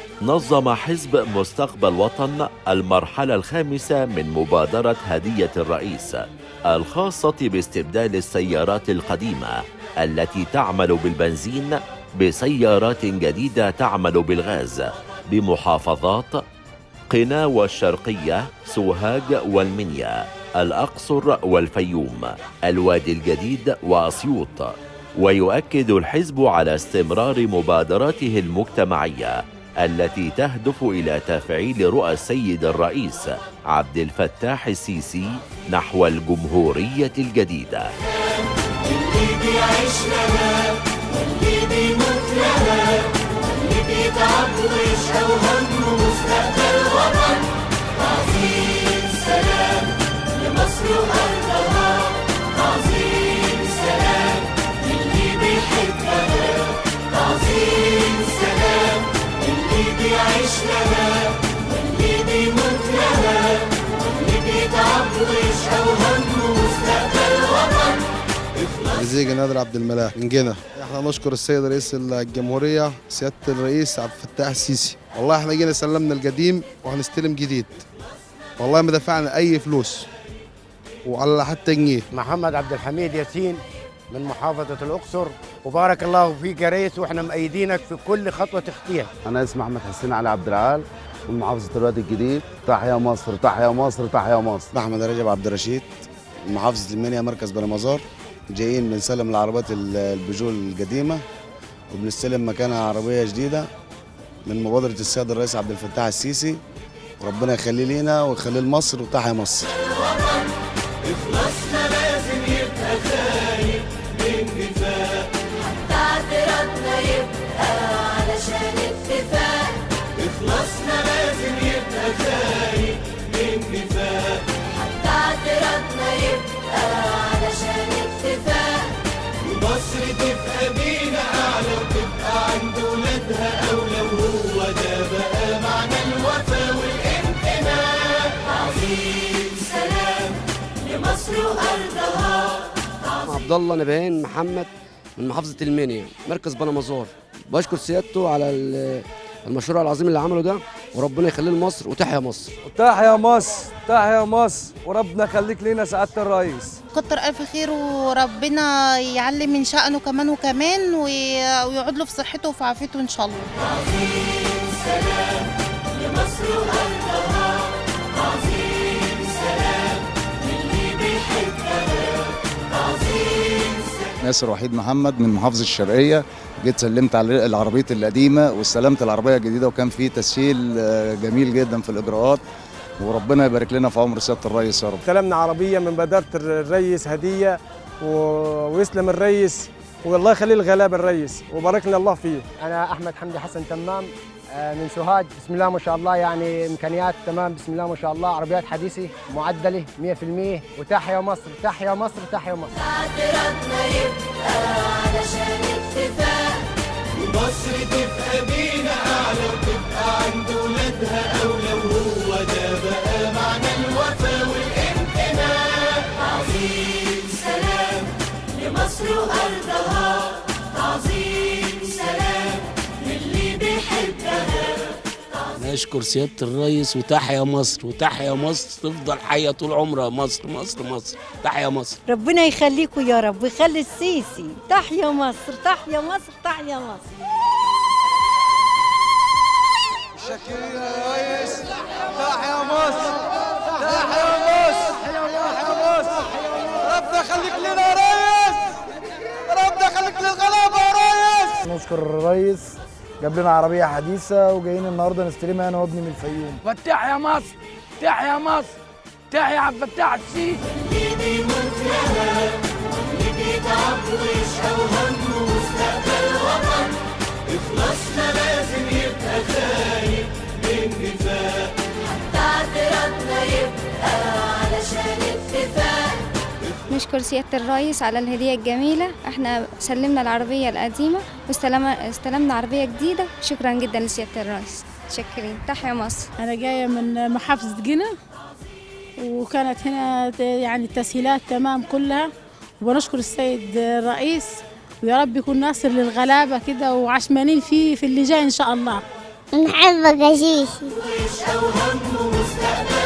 نظم حزب مستقبل وطن المرحلة الخامسة من مبادرة هدية الرئيس الخاصة باستبدال السيارات القديمة التي تعمل بالبنزين بسيارات جديدة تعمل بالغاز بمحافظات قنا والشرقية سوهاج والمنيا الأقصر والفيوم الوادي الجديد وأسيوط ويؤكد الحزب على استمرار مبادراته المجتمعية التي تهدف إلى تفعيل رؤى السيد الرئيس عبد الفتاح السيسي نحو الجمهورية الجديدة اللي بيعيش لها واللي بيموت لها واللي بيتعب ويشقى وهمه مستقبل وطن تعظيم سلام لمصر وأرضها تعظيم سلام للي بيحبها تعظيم سلام اللي بيعيش لها واللي بيموت لها واللي بيتعب ويشقى وهمه مستقبل وطن جزيجي نادر عبد الملاك من جنة احنا نشكر السيد رئيس الجمهورية سيادة الرئيس عبد الفتاح السيسي والله احنا جينا سلمنا القديم وهنستلم جديد والله ما دفعنا اي فلوس وعلى حتى جنيه محمد عبد الحميد ياسين من محافظة الأقصر وبارك الله فيك يا ريس واحنا مأيدينك في كل خطوة تخطيها أنا اسمي أحمد حسين علي عبد العال من محافظة الوادي الجديد تحيا مصر تحيا مصر تحيا مصر احمد رجب عبد الرشيد من محافظة المنيا مركز بني مزار جايين بنسلم العربيات ال- البيجو القديمة وبنستلم مكانها عربية جديدة من مبادرة السيد الرئيس عبد الفتاح السيسي وربنا يخليه لينا ويخليه لمصر وتحيا مصر إخلاصنا لازم يبقى خايف من نفاق حتى اعتراضنا يبقى علشان اتفاق إخلاصنا لازم يبقى خايف من نفاق حتى اعتراضنا يبقى علشان اتفاق ومصر تبقى بينا أعلى وتبقى عند ولادها أولى وهو ده بقى معنى الوفا والانتماء عظيم سلام لمصر وأرضها عبد الله نبهان محمد من محافظه المنيا مركز بني مزار بشكر سيادته على ال- المشروع العظيم اللي عمله ده وربنا يخليه لمصر وتحيا مصر تحيا مصر تحيا مصر وربنا يخليك لينا سعاده الرئيس كتر ألف خير وربنا يعلي من شأنه كمان وكمان وي- ويقعد له في صحته وفي عافيته إن شاء الله سلام لمصر وأرضها عظيم سلام للي بيحبها عظيم ناصر وحيد محمد من محافظة الشرقية جيت سلمت على العربية القديمة واستلمت العربية الجديدة وكان في تسهيل آه، جميل جدا في الإجراءات وربنا يبارك لنا في عمر سيادة الرئيس يا رب استلمنا عربيه من بداره الرئيس هديه و... ويسلم الرئيس والله يخليه الغلابه الرئيس وباركنا الله فيه أنا أحمد حمدي حسن تمام آه، من سوهاج بسم الله ما شاء الله يعني إمكانيات تمام بسم الله ما شاء الله عربيات حديثة معدلة 100% وتحيا مصر تحيا مصر تحيا مصر اعتراضنا يبقى علشان اتفاق ومصر تبقى بينا أعلى وتبقى عند ولادها أولى وهو ده بقى معنى الوفا والانتماء عظيم سلام لمصر وأرضها تعظيم سلام للي بيحبها نشكر سيادة الرئيس وتحيا مصر وتحيا مصر تفضل حية طول عمرها مصر مصر مصر تحيا مصر ربنا يخليكم يا رب ويخلي السيسي تحيا مصر تحيا مصر تحيا مصر شاكرين يا ريس تحيا مصر تحيا مصر تحيا مصر ربنا يخليك لنا يا ريس ربنا يخليك للغلابه يا ريس نشكر الرئيس جاب لنا عربية حديثة وجايين النهاردة نستلمها أنا وابني من الفيوم فتحيا مصر تحيا مصر تحيا عبد الفتاح السيسي اللي بيموت لها واللي بيتعب ويشقى وهمه مستقبل وطن إخلاصنا لازم يبقى خايف من نفاق حتى اعتراضنا يبقى علشان اتفاق نشكر سيادة الرئيس على الهدية الجميلة احنا سلمنا العربية القديمة واستلمنا استلمنا عربية جديدة شكرا جدا لسيادة الرئيس شكرين تحيا مصر أنا جاية من محافظة جنة وكانت هنا ت- يعني التسهيلات تمام كلها وبنشكر السيد الرئيس ويا رب يكون ناصر للغلابة كده وعشمانين فيه في اللي جاي إن شاء الله نحبك يا شيشي مش أوهام ومستقبل